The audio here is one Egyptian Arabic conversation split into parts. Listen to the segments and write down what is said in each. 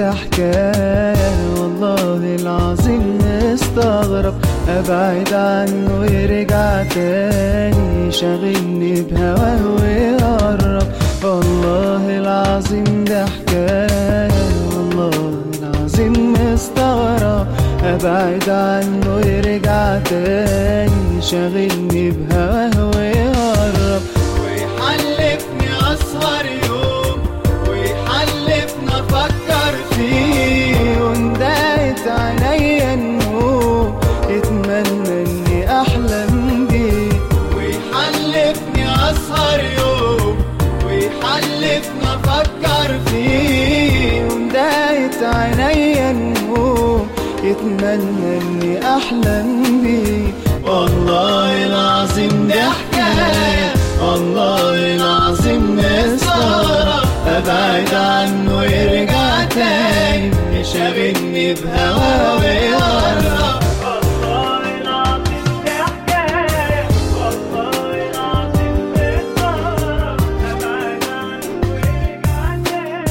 ده حكاية والله العظيم مستغرب أبعد عنه يرجع تاني شاغلني بهواه ويقرب والله العظيم ده حكاية والله العظيم مستغرب أبعد عنه يرجع تاني شاغلني بهواه ويقرب ويحلفني أسهر يوم ويحلفني أفكر فيه وندقت عينيا النوم يتمنى إني أحلم بيه ويحلفني أسهر يوم ويحلفني أفكر فيه وندقت عينيا النوم يتمنى إني أحلم بيه والله العظيم ده حكاية والله العظيم مستغرب أبعد عنه يرجع تاني يشاغلني بهواه ويقرب والله العظيم دي حكاية والله العظيم مستغرب أبعد عنه ويرجع تاني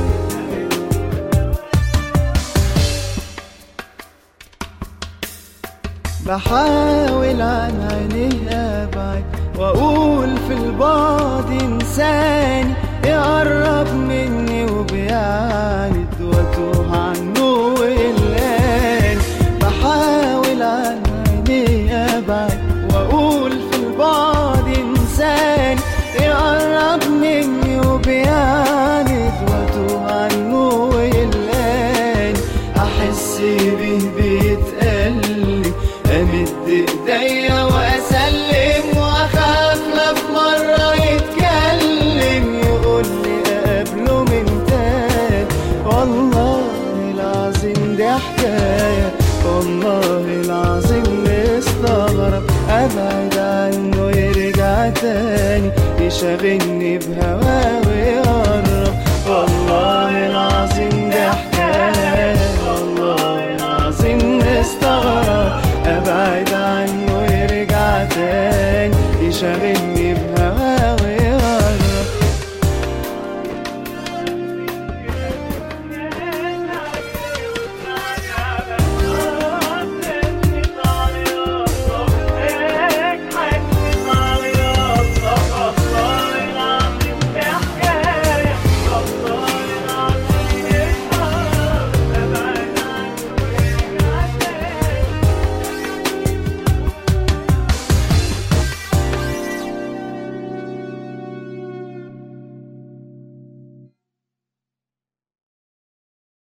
بحاول عن عينيه ابعد واقول في البعد انساني يقرب مني وبيعاند واتوه عنه ويلاني بحاول عن عينيه ابعد واقول في البعد انساني يقرب مني وبيعاند واتوه عنه ويلاني احس بيه بيتقلب امد ايديا واسلم واخاف لا في مره يتكلم يقول لي اقابله من تاني والله العظيم دي حكايه والله العظيم مستغرب ابعد عنه يرجع تاني يشاغلني بهواه ويقرب والله العظيم دي حكايه والله العظيم مستغرب ابعد عنه يرجع تاني يشاغل